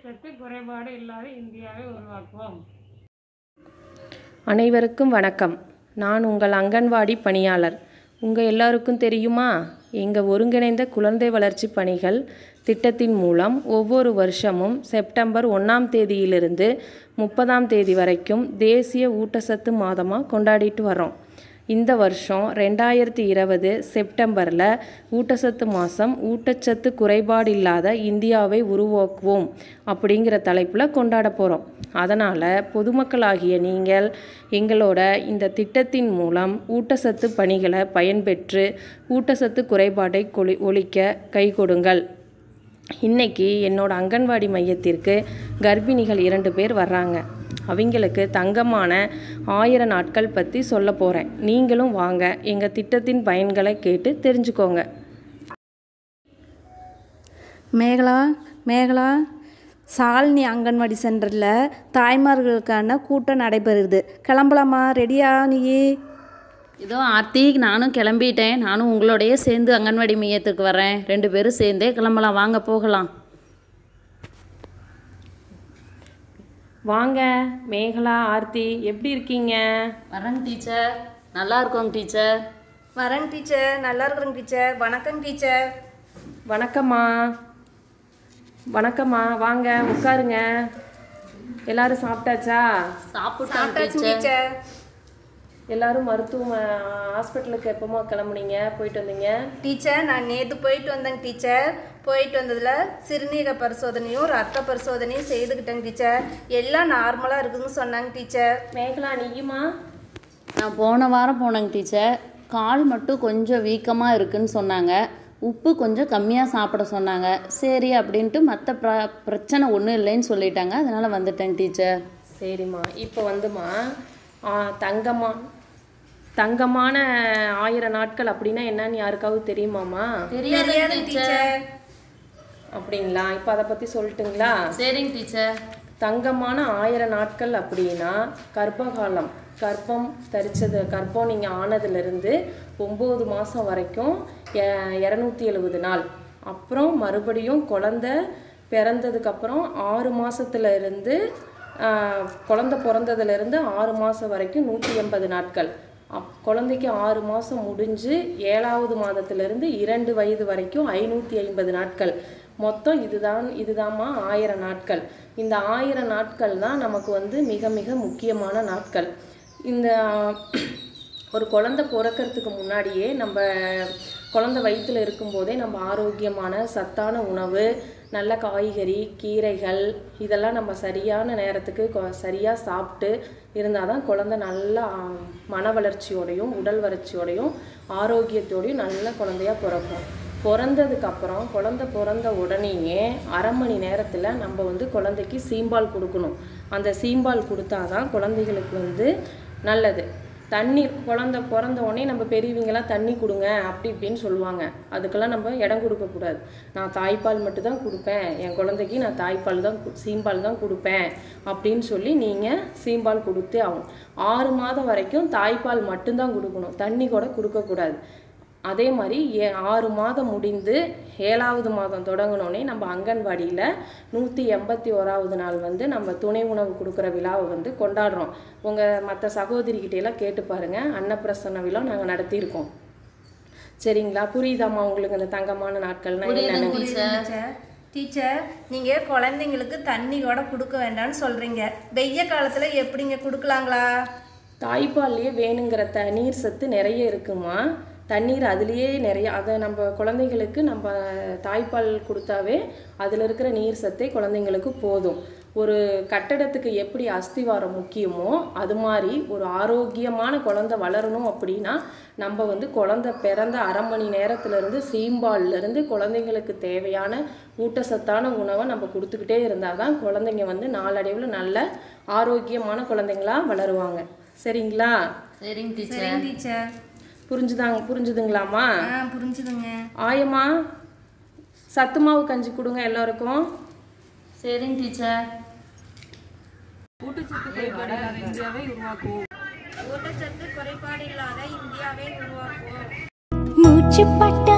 ஊட்டச்சத்து குறைபாடு இல்லாத இந்தியாவை உருவாக்குவோம் அனைவருக்கும் வணக்கம் நான் உங்கள் அங்கன்வாடி பணியாளர் உங்கள் எல்லாருக்கும் தெரியுமா எங்கள் ஒருங்கிணைந்த குழந்தை வளர்ச்சி பணிகள் திட்டத்தின் மூலம் ஒவ்வொரு வருஷமும் செப்டம்பர் ஒன்றாம் தேதியிலிருந்து முப்பதாம் தேதி வரைக்கும் தேசிய ஊட்டச்சத்து மாதமாக கொண்டாடிட்டு வரோம் இந்த வருஷம் ரெண்டாயிரத்தி இருபது செப்டம்பரில் ஊட்டச்சத்து மாதம் ஊட்டச்சத்து குறைபாடு இல்லாத இந்தியாவை உருவாக்குவோம் அப்படிங்கிற தலைப்பில் கொண்டாட போகிறோம் அதனால் பொதுமக்களாகிய நீங்கள் எங்களோட இந்த திட்டத்தின் மூலம் ஊட்டச்சத்து பணிகளை பயன்பெற்று ஊட்டச்சத்து குறைபாட்டை கொளி ஒழிக்க கை கொடுங்கள் இன்னைக்கு என்னோட அங்கன்வாடி மையத்திற்கு கர்ப்பிணிகள் இரண்டு பேர் வர்றாங்க அவங்களுக்கு தங்கமான ஆயிரம் நாட்கள் பற்றி சொல்ல போகிறேன் நீங்களும் வாங்க எங்கள் திட்டத்தின் பயன்களை கேட்டு தெரிஞ்சுக்கோங்க மேகலா மேகலா சாலினி அங்கன்வாடி சென்டரில் தாய்மார்களுக்கான கூட்டம் நடைபெறுது கிளம்பலாமா ரெடியா நீ இதோ ஆர்த்தி நானும் கிளம்பிட்டேன் நானும் உங்களோடயே சேர்ந்து அங்கன்வாடி மையத்துக்கு வரேன் ரெண்டு பேரும் சேர்ந்தே கிளம்பலாம் வாங்க போகலாம் வாங்க மேகலா ஆர்த்தி எப்படி இருக்கீங்க வரேங்க டீச்சர் நல்லா இருக்கோங்க டீச்சர் வரேங்க டீச்சர் நல்லா இருக்கிறேங்க டீச்சர் வணக்கம் டீச்சர் வணக்கம்மா வணக்கம்மா வாங்க உட்காருங்க எல்லாரும் சாப்பிட்டாச்சா சாப்பிட்டோம் சாப்பிட்டாச்சு டீச்சர் டீச்சர் எல்லாரும் மருத்துவ ஹாஸ்பிட்டலுக்கு எப்போமா கிளம்புனீங்க போயிட்டு வந்தீங்க டீச்சர் நான் நேற்று போயிட்டு வந்தேங்க டீச்சர் போயிட்டு வந்ததில் சிறுநீரக பரிசோதனையும் ரத்த பரிசோதனையும் செய்துக்கிட்டேங்க டீச்சர் எல்லாம் நார்மலாக இருக்குதுன்னு சொன்னாங்க டீச்சர் மேகலா நீயுமா நான் போன வாரம் போனேங்க டீச்சர் கால் மட்டும் கொஞ்சம் வீக்கமாக இருக்குன்னு சொன்னாங்க உப்பு கொஞ்சம் கம்மியாக சாப்பிட சொன்னாங்க சரி அப்படின்ட்டு மற்ற பிர பிரச்சனை ஒன்றும் இல்லைன்னு சொல்லிட்டாங்க அதனால் வந்துட்டேங்க டீச்சர் சரிம்மா இப்போ வந்துமா ஆ, தங்கமா தங்கமான ஆயிரம் நாட்கள் அப்படின்னா என்னன்னு யாருக்காவது தெரியுமாம்மா தெரியாதுங்க டீச்சர் அப்படிங்களா இப்போ அதை பற்றி சொல்லட்டுங்களா சரிங்க டீச்சர் தங்கமான ஆயிரம் நாட்கள் அப்படின்னா கர்ப்பகாலம் கர்ப்பம் தரிச்சது கர்ப்பம் நீங்கள் ஆனதுலேருந்து ஒம்பது மாதம் வரைக்கும் இரநூத்தி எழுபது நாள் அப்புறம் மறுபடியும் குழந்த பிறந்ததுக்கப்புறம் ஆறு மாசத்துல இருந்து ஆஹ், குழந்த பிறந்ததுலேருந்து ஆறு மாதம் வரைக்கும் நூற்றி எண்பது நாட்கள் அப் குழந்தைக்கு ஆறு மாதம் முடிஞ்சு ஏழாவது மாதத்திலிருந்து இரண்டு வயது வரைக்கும் ஐநூற்றி ஐம்பது நாட்கள் மொத்தம் இதுதான் இதுதாம்மா ஆயிரம் நாட்கள் இந்த ஆயிரம் நாட்கள் தான் நமக்கு வந்து மிக மிக முக்கியமான நாட்கள் இந்த ஒரு குழந்தை பிறக்கறதுக்கு முன்னாடியே நம்ம குழந்தை வயிற்றில் இருக்கும்போதே நம்ம ஆரோக்கியமான சத்தான உணவு நல்ல காய்கறி கீரைகள் இதெல்லாம் நம்ம சரியான நேரத்துக்கு கொ- சரியா சாப்பிட்டு இருந்தால் தான் குழந்தை நல்லா ஆ, மன வளர்ச்சியோடையும் உடல் வளர்ச்சியோடையும் ஆரோக்கியத்தோடையும் நல்ல குழந்தையா பிறக்கும் பிறந்ததுக்கு அப்புறம் குழந்தை பிறந்த உடனேயே அரை மணி நேரத்தில் நம்ம வந்து குழந்தைக்கு சீம்பால் கொடுக்கணும் அந்த சீம்பால் கொடுத்தாதான் குழந்தைகளுக்கு வந்து நல்லது தண்ணீர் குழந்தை பிறந்த உடனே நம்ம பெரியவங்களாம் தண்ணி கொடுங்க அப்படி இப்படின்னு சொல்லுவாங்க அதுக்கெல்லாம் நம்ம இடம் கொடுக்கக்கூடாது நான் தாய்ப்பால் மட்டும் தான் கொடுப்பேன் என் குழந்தைக்கு நான் தாய்ப்பால் தான் கு- சீம்பால் தான் கொடுப்பேன் அப்படின்னு சொல்லி நீங்கள் சீம்பால் கொடுத்தே ஆகணும் ஆறு மாதம் வரைக்கும் தாய்ப்பால் மட்டும்தான் கொடுக்கணும் தண்ணி கூட கொடுக்கக்கூடாது அதே மாதிரி ஏ ஆறு மாதம் முடிந்து ஏழாவது மாதம் தொடங்கினோடனே நம்ம அங்கன்வாடியில் நூற்றி எண்பத்தி ஓராவது நாள் வந்து நம்ம துணை உணவு கொடுக்குற விழாவை வந்து கொண்டாடுறோம் உங்கள் மற்ற சகோதரிகிட்ட எல்லாம் கேட்டு பாருங்கள் அன்னப்பிரசன்ன விழா நாங்கள் நடத்தியிருக்கோம் சரிங்களா புரியுதாம்மா உங்களுக்கு இந்த தங்கமான நாட்கள்னா என்னென்னு டீச்சர் டீச்சர் நீங்கள் குழந்தைங்களுக்கு தண்ணி கூட கொடுக்க வேண்டாம்னு சொல்கிறீங்க வெய்ய காலத்தில் எப்படிங்க கொடுக்கலாங்களா தாய்ப்பால்லையே வேணுங்கிற த நீர் சத்து நிறைய இருக்குமா தண்ணீர் அதுலேயே நிறைய அதை நம்ம குழந்தைங்களுக்கு நம்ம தாய்ப்பால் கொடுத்தாவே அதில் இருக்கிற நீர் சத்தே குழந்தைங்களுக்கு போதும் ஒரு கட்டடத்துக்கு எப்படி அஸ்திவாரம் முக்கியமோ அது மாதிரி ஒரு ஆரோக்கியமான குழந்தை வளரணும் அப்படின்னா நம்ம வந்து குழந்தை பிறந்த அரை மணி நேரத்துலேருந்து சீம்பால்லேருந்து குழந்தைங்களுக்கு தேவையான ஊட்டச்சத்தான உணவை நம்ம கொடுத்துக்கிட்டே இருந்தால் தான் குழந்தைங்க வந்து நாளடைவில் நல்ல ஆரோக்கியமான குழந்தைங்களா வளருவாங்க சரிங்களா சரிங்க டீச்சர் சரிங்க டீச்சர் புரிஞ்சுதாங்க புரிஞ்சுதுங்களாம்மா ஆ புரிஞ்சுதுங்க ஆயம்மா சத்து மாவு கஞ்சி கொடுங்க எல்லாருக்கும் சரிங்க டீச்சர் ஊட்டச்சத்து குறைபாடு இல்லாத இந்தியாவை உருவாக்குவோம் மூச்சுப்பட்ட